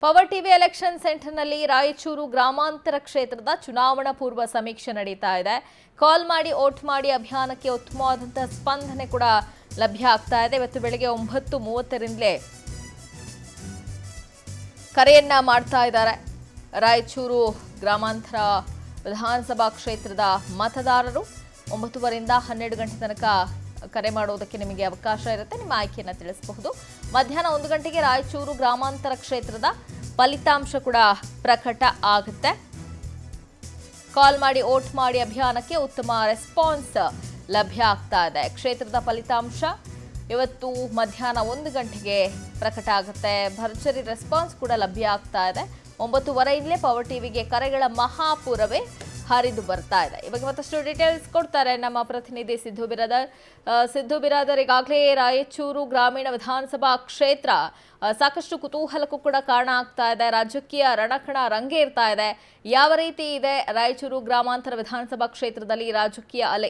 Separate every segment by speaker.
Speaker 1: power TV election ಸೆಂಟರ್ನಲ್ಲಿ ರಾಯಚೂರು ಗ್ರಾಮಾಂತರ ಕ್ಷೇತ್ರದ ಚುನಾವಣಾ ಪೂರ್ವ ಸಮೀಕ್ಷೆ ನಡೀತಾ ಇದೆ ಕಾಲ್ ಮಾಡಿ ಓಟ್ ಮಾಡಿ ಅಭಿಯಾನಕ್ಕೆ ಉತ್ತಮವಾದಂತಹ ಸ್ಪಂದನೆ ಕೂಡ ಲಭ್ಯ ಆಗ್ತಾ ಇದೆ ಇವತ್ತು ಬೆಳಗ್ಗೆ ಒಂಬತ್ತು ಮೂವತ್ತರಿಂದಲೇ ಕರೆಯನ್ನ ಮಾಡ್ತಾ ಇದ್ದಾರೆ ರಾಯಚೂರು ಗ್ರಾಮಾಂತರ ವಿಧಾನಸಭಾ ಕ್ಷೇತ್ರದ ಮತದಾರರು ಒಂಬತ್ತುವರೆಯಿಂದ ಹನ್ನೆರಡು ಗಂಟೆ ತನಕ ಕರೆ ಮಾಡೋದಕ್ಕೆ ನಿಮಗೆ ಅವಕಾಶ ಇರುತ್ತೆ ನಿಮ್ಮ ಆಯ್ಕೆಯನ್ನು ತಿಳಿಸಬಹುದು ಮಧ್ಯಾಹ್ನ ಒಂದು ಗಂಟೆಗೆ ರಾಯಚೂರು ಗ್ರಾಮಾಂತರ ಕ್ಷೇತ್ರದ ಫಲಿತಾಂಶ ಕೂಡ ಪ್ರಕಟ ಆಗುತ್ತೆ ಕಾಲ್ ಮಾಡಿ ಓಟ್ ಮಾಡಿ ಅಭಿಯಾನಕ್ಕೆ ಉತ್ತಮ ರೆಸ್ಪಾನ್ಸ್ ಲಭ್ಯ ಆಗ್ತಾ ಇದೆ ಕ್ಷೇತ್ರದ ಫಲಿತಾಂಶ ಇವತ್ತು ಮಧ್ಯಾಹ್ನ ಒಂದು ಗಂಟೆಗೆ ಪ್ರಕಟ ಆಗುತ್ತೆ ಭರ್ಜರಿ ರೆಸ್ಪಾನ್ಸ್ ಕೂಡ ಲಭ್ಯ ಆಗ್ತಾ ಇದೆ ಒಂಬತ್ತುವರೆಯಿಂದಲೇ ಪವರ್ ಟಿವಿಗೆ ಕರೆಗಳ ಮಹಾಪೂರವೇ ಹರಿದು ಬರ್ತಾ ಇದೆ ಇವಾಗ ಮತ್ತಷ್ಟು ಡೀಟೇಲ್ಸ್ ಕೊಡ್ತಾರೆ ನಮ್ಮ ಪ್ರತಿನಿಧಿ ಸಿದ್ದು ಬಿರಾದರ್ ಆ, ಸಿದ್ದು ಬಿರಾದರ್ ಈಗಾಗಲೇ ರಾಯಚೂರು ಗ್ರಾಮೀಣ ವಿಧಾನಸಭಾ ಕ್ಷೇತ್ರ ಆ, ಸಾಕಷ್ಟು ಕುತೂಹಲಕ್ಕೂ ಕೂಡ ಕಾರಣ ಆಗ್ತಾ ಇದೆ ರಾಜಕೀಯ ರಣಕಣ ರಂಗೇರ್ತಾ ಇದೆ ಯಾವ ರೀತಿ ಇದೆ ರಾಯಚೂರು ಗ್ರಾಮಾಂತರ ವಿಧಾನಸಭಾ ಕ್ಷೇತ್ರದಲ್ಲಿ ರಾಜಕೀಯ ಅಲೆ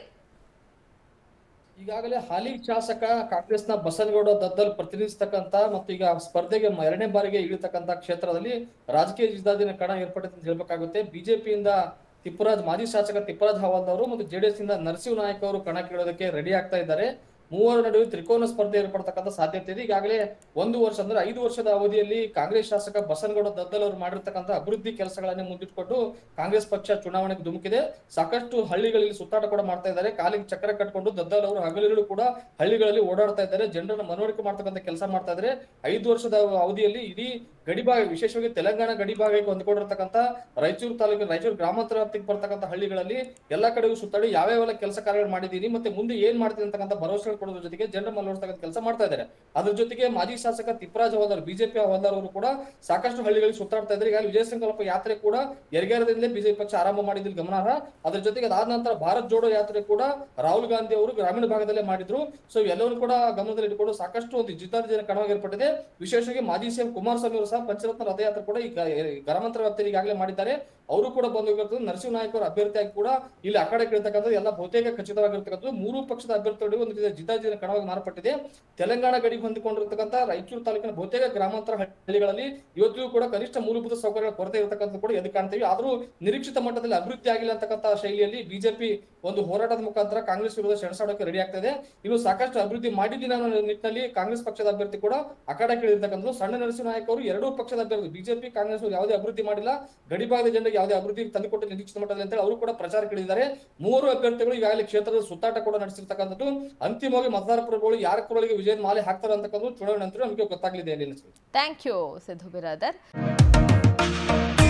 Speaker 2: ಈಗಾಗಲೇ ಹಾಲಿ ಶಾಸಕ ಕಾಂಗ್ರೆಸ್ನ ಬಸನಗೌಡ ದದ್ದಲ್ ಪ್ರತಿನಿಧಿಸ್ತಕ್ಕಂತ ಮತ್ತು ಈಗ ಸ್ಪರ್ಧೆಗೆ ಮ- ಎರಡನೇ ಬಾರಿಗೆ ಇಳಿತಕ್ಕಂತ ಕ್ಷೇತ್ರದಲ್ಲಿ ರಾಜಕೀಯ ಜಿದ್ದಾದಿನ ಕಣ ಏರ್ಪಟ್ಟಿದೆ ಅಂತ ಹೇಳ್ಬೇಕಾಗುತ್ತೆ ಬಿಜೆಪಿಯಿಂದ ತಿಪ್ಪರಾಜ್ ಮಾಜಿ ಶಾಸಕ ತಿಪ್ಪರಾಜ್ ಹವಾಲ್ದ್ ಅವರು ಮತ್ತು ಜೆಡಿಎಸ್ ಇಂದ ನರಸಿಂಹ ನಾಯಕ್ ಅವರು ಕಣಕ್ಕಿಳೋದಕ್ಕೆ ರೆಡಿ ಆಗ್ತಾ ಇದ್ದಾರೆ ಮೂವರ ನಡುವೆ ತ್ರಿಕೋನ ಸ್ಪರ್ಧೆ ಏರ್ಪಡ್ತಕ್ಕಂಥ ಸಾಧ್ಯತೆ ಇದೆ ಈಗಾಗಲೇ ಒಂದು ವರ್ಷ ಅಂದ್ರೆ ಐದು ವರ್ಷದ ಅವಧಿಯಲ್ಲಿ ಕಾಂಗ್ರೆಸ್ ಶಾಸಕ ಬಸನಗೌಡ ದದ್ದಲ್ ಅವರು ಮಾಡಿರ್ತಕ್ಕಂಥ ಅಭಿವೃದ್ಧಿ ಕೆಲಸಗಳನ್ನೇ ಮುಂದಿಟ್ಕೊಂಡು ಕಾಂಗ್ರೆಸ್ ಪಕ್ಷ ಚುನಾವಣೆಗೆ ಧುಮುಕಿದೆ ಸಾಕಷ್ಟು ಹಳ್ಳಿಗಳಲ್ಲಿ ಸುತ್ತಾಟ ಕೂಡ ಮಾಡ್ತಾ ಇದ್ದಾರೆ ಕಾಲಿಗೆ ಚಕ್ರ ಕಟ್ಕೊಂಡು ದದ್ದಲ್ ಅವರು ಹಗಲಿರುಳು ಕೂಡ ಹಳ್ಳಿಗಳಲ್ಲಿ ಓಡಾಡ್ತಾ ಇದ್ದಾರೆ ಜನರನ್ನ ಮನವರಿಕೆ ಮಾಡ್ತಕ್ಕಂಥ ಕೆಲಸ ಮಾಡ್ತಾ ಇದ್ದಾರೆ ಐದು ವರ್ಷದ ಅವಧಿಯಲ್ಲಿ ಇಡೀ ಗಡಿಭಾಗ ವಿಶೇಷವಾಗಿ ತೆಲಂಗಾಣ ಗಡಿಭಾಗಕ್ಕೆ ಹೊಂದಿಕೊಂಡಿರ್ತಕ್ಕಂಥ ರಾಯಚೂರು ತಾಲೂಕಿನ ರಾಯಚೂರು ಗ್ರಾಮಾಂತರ ವ್ಯಾಪ್ತಿಗೆ ಬರ್ತಕ್ಕಂಥ ಹಳ್ಳಿಗಳಲ್ಲಿ ಎಲ್ಲಾ ಕಡೆಗೂ ಸುತ್ತಾಡಿ ಯಾವ್ಯಾವೆಲ್ಲ ಕೆಲಸ ಕಾರ್ಯಗಳು ಮಾಡಿದ್ದೀನಿ ಮತ್ತೆ ಮುಂದೆ ಏನ್ ಮಾಡ್ತೀನಿ ಅಂತಕ್ಕಂಥ ಭರವಸೆಗಳು ಕೊಡೋದ್ರ ಜೊತೆಗೆ ಜನರ ಮನವೊಲಿಸ್ತಕ್ಕಂಥ ಕೆಲಸ ಮಾಡ್ತಾ ಇದ್ದಾರೆ ಅದ್ರ ಜೊತೆಗೆ ಮಾಜಿ ಶಾಸಕ ತಿಪ್ಪರಾಜ್ ಹವಾದಾರ್ ಬಿಜೆಪಿ ಹವಾದಾರ್ ಅವರು ಕೂಡ ಸಾಕಷ್ಟು ಹಳ್ಳಿಗಳಿಗೆ ಸುತ್ತಾಡ್ತಾ ಇದ್ದಾರೆ ಈಗ ವಿಜಯ ಸಂಕಲ್ಪ ಯಾತ್ರೆ ಕೂಡ ಎರ್ಗೇರದಿಂದಲೇ ಬಿಜೆಪಿ ಪಕ್ಷ ಆರಂಭ ಮಾಡಿದ್ದು ಗಮನಾರ್ಹ ಅದ್ರ ಜೊತೆಗೆ ಅದಾದ ನಂತರ ಭಾರತ್ ಜೋಡೋ ಯಾತ್ರೆ ಕೂಡ ರಾಹುಲ್ ಗಾಂಧಿ ಅವರು ಗ್ರಾಮೀಣ ಭಾಗದಲ್ಲೇ ಮಾಡಿದ್ರು ಸೊ ಎಲ್ಲರೂ ಕೂಡ ಗಮನದಲ್ಲಿ ಇಟ್ಕೊಂಡು ಸಾಕಷ್ಟು ಒಂದು ಜಿದ್ದಾರ್ಜನ ಕಣವಾಗಿ ಏರ್ಪಟ್ಟಿದೆ ವಿಶೇಷವಾಗಿ ಮಾಜಿ ಸಿಎಂ ಕುಮಾರಸ್ವಾಮಿ ಅವರು ಸಹ ಪಂಚರತ್ನ ರಥಯಾತ್ರೆ ಕೂಡ ಈ ಗ- ಗ್ರಾಮಾಂತರ ವ್ಯಾಪ್ತಿಯಲ್ಲಿ ಈಗಾಗಲೇ ಮಾಡಿದ್ದಾರೆ ಅವರು ಕೂಡ ಬಂದು ಹೋಗಿರ್ತದೆ ನರಸಿಂಹ ನಾಯಕ್ ಅವರ ಅಭ್ಯರ್ಥಿಯಾಗಿ ಕೂಡ ಇಲ್ಲಿ ಆ ಕಡೆ ಕೇಳ್ತಕ್ಕಂಥದ್ದು ಎಲ್ಲ ಬಹುತೇಕ ಖಚಿತವಾಗಿರ್ತಕ್ಕಂಥದ್ದು ಮೂರು ಪಕ್ಷದ ಅಭ್ಯರ್ಥಿಗಳು ಒಂದು ರೀತಿಯ ಜಿದ್ದಾಜಿನ ಕಣವಾಗಿ ಮಾರ್ಪಟ್ಟಿದೆ ತೆಲಂಗಾಣ ಗಡಿಗೆ ಹೊಂದಿಕೊಂಡಿರ್ತಕ್ಕಂಥ ರಾಯಚೂರು ತಾಲೂಕಿನ ಬಹುತೇಕ ಗ್ರಾಮಾಂತರ ಹಳ್ಳಿಗಳಲ್ಲಿ ಇವತ್ತಿಗೂ ಕೂಡ ಕನಿಷ್ಠ ಮೂಲಭೂತ ಸೌಕರ್ಯಗಳ ಕೊರತೆ ಇರತಕ್ಕಂಥದ್ದು ಕೂಡ ಎದ್ದು ಕಾಣ್ತೀವಿ ಆದ್ರೂ ನಿರೀಕ್ಷಿತ ಮಟ್ಟದಲ್ಲಿ ಅಭಿವೃದ್ಧಿ ಆಗಿಲ್ಲ ಅಂತಕ್ಕಂಥ ಶೈಲಿಯಲ್ಲಿ ಬಿಜೆಪಿ ಒಂದು ಹೋರಾಟದ ಮುಖಾಂತರ ಕಾಂಗ್ರೆಸ್ ವಿರುದ್ಧ ಸೆಣಸಾಡೋಕೆ ರೆಡಿ ಆಗ್ತಾ ಇದೆ ಇನ್ನು ಸಾಕಷ್ಟು ಅಭಿವೃದ್ಧಿ ಮಾಡಿದ್ದೀನಿ ಅನ್ನೋ ನಿಟ್ಟಿನಲ್ಲಿ ಕಾಂಗ್ರೆಸ್ ಪಕ್ಷದ ಅಭ್ಯರ್ಥಿ ಕೂಡ ಅಖಾಡ ಕೇಳಿರ್ತಕ್ಕಂಥದ್ದು ಸಣ್ಣ ನರಸಿಂಹ ನಾಯಕ್ ಅವರು ಎರಡೂ ಪಕ್ಷದ ಅಭ್ಯರ್ಥಿ ಬಿಜೆಪಿ ಕಾಂಗ್ರೆಸ್ ಅವರು ಯಾವುದೇ ಅಭಿವೃದ್ಧಿ ಮಾಡಿಲ್ಲ ಗಡಿಭಾಗದ ಜನರಿಗೆ ಯಾವುದೇ ಅಭಿವೃದ್ಧಿ ತಂದುಕೊಟ್ಟು ನಿರೀಕ್ಷಿತ ಮಟ್ಟದಲ್ಲಿ ಅಂತ ಹೇಳಿ ಅವರು ಕೂಡ ಪ್ರಚಾರ ಕೇಳಿದ್ದಾರೆ ಮೂವರು ಅಭ್ಯರ್ಥಿಗಳು ಈಗಾಗಲೇ ಕ್ಷೇತ್ರದ ಸುತ್ತಾಟ ಕೂಡ ನಡೆಸಿರ್ತಕ್ಕಂಥದ್ದು ಅಂತಿಮವಾಗಿ ಮತದಾರ ಪ್ರಭುಗಳು ಯಾರ ಕುರಳಿಗೆ ವಿಜಯದ ಮಾಲೆ ಹಾಕ್ತಾರೆ ಅಂತಕ್ಕಂಥದ್ದು ಚುನಾವಣೆ ನಂತರ ನಮಗೆ ಗೊತ್ತಾಗಲಿದೆ ಇಲ್ಲಿ ಅನಿಸುತ್ತೆ
Speaker 1: ಥ್ಯಾಂಕ್ ಯು ಸಿದ್ದು ಬಿರಾದರ್